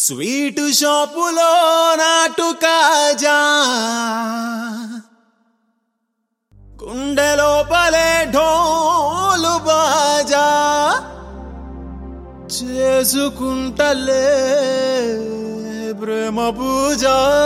sweet షాపులో నాటు కాజా గుండె లోపలే ఢోలు బాజా చేసుకుంటలే ప్రేమ పూజ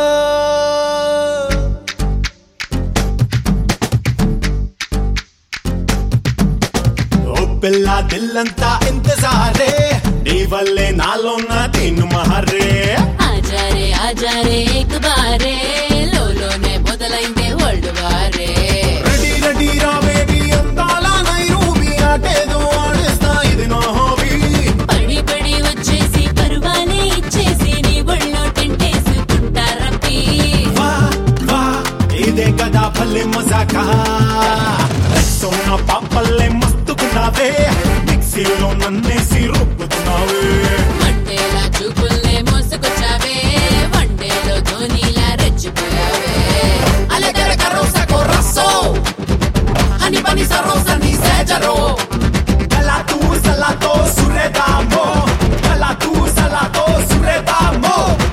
ఓ పిల్ల దిల్లంతా ఇంతజారే నీ వల్లే నాలో నా తిన్ను మహరే ఆజా రే ఆజా రే ఏక్ బారే లోలోనే మొదలైందే వరల్డ్ వారే రెడీ రెడీ రా బేబీ అందాల నైరూబి ఆటేదో ఆడేస్తా ఇది నా హాబీ పడి పడి వచ్చేసి పరువాలే ఇచ్చేసి నీ ఒళ్ళో టెంటేసుకుంటా రప్పి వా వా ఇదే కదా భలే మజాకా సోనా పాపల్లే మస్తుకున్నావే మిక్సీలో నన్నేసి రుబ్బుతున్నావే మండేలా చూపుల్నే మోసుకొచ్చావే వన్డేలో ధోనిలా రెచ్చిపోయావే Alegre carroza corazón Honey bunny sa rosa ni sejaro Kala tu salato suredamo Kala tu salato suredamo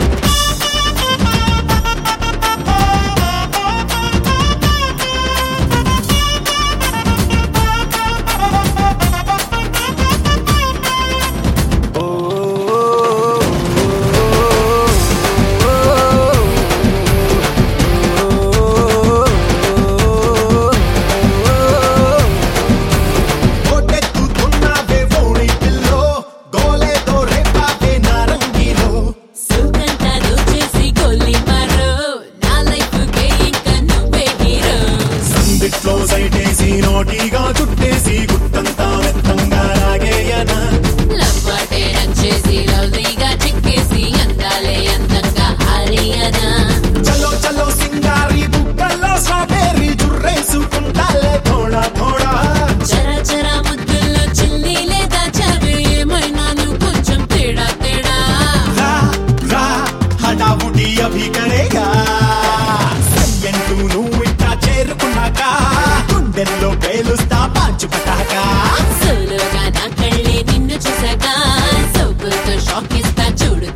కొట్టెత్తుతున్నావే ఓణి పిల్లో గోలేతో రేపావే నారంగిలో సుఖంతా దోచేసి కొల్లి మారో నా లైఫ్ కే ఇంకా నువ్వే హీరో సందిట్లో సైటేసి నోటిగా చుట్టేసి గుట్టంతా మెత్తంగా లాగేయనా లవ్వాటే నచ్చేసి లవ్లీగా చిక్కేసి అందాలే అందంగా హారియనా చలో చలో సింగారి బుక్కల్లో స్ట్రాబెర్రీ జుర్రేసుకుంటాలే థోడా థోడా చర చర ముద్దుల్లో చిల్లి లేదా చవి ఏమైనాను కొంచెం తేడా తేడా రా రా హడావుడి అభి కరేగా సయ్యంటూ నువ్వు ఇట్టా చేరుకున్నాక గుండెల్లో పేలుస్తా పాంచు పటాకా సోలోగా నా కళ్ళే నిన్ను చూసాక సోకులతో షాక్ ఇస్తా చూడు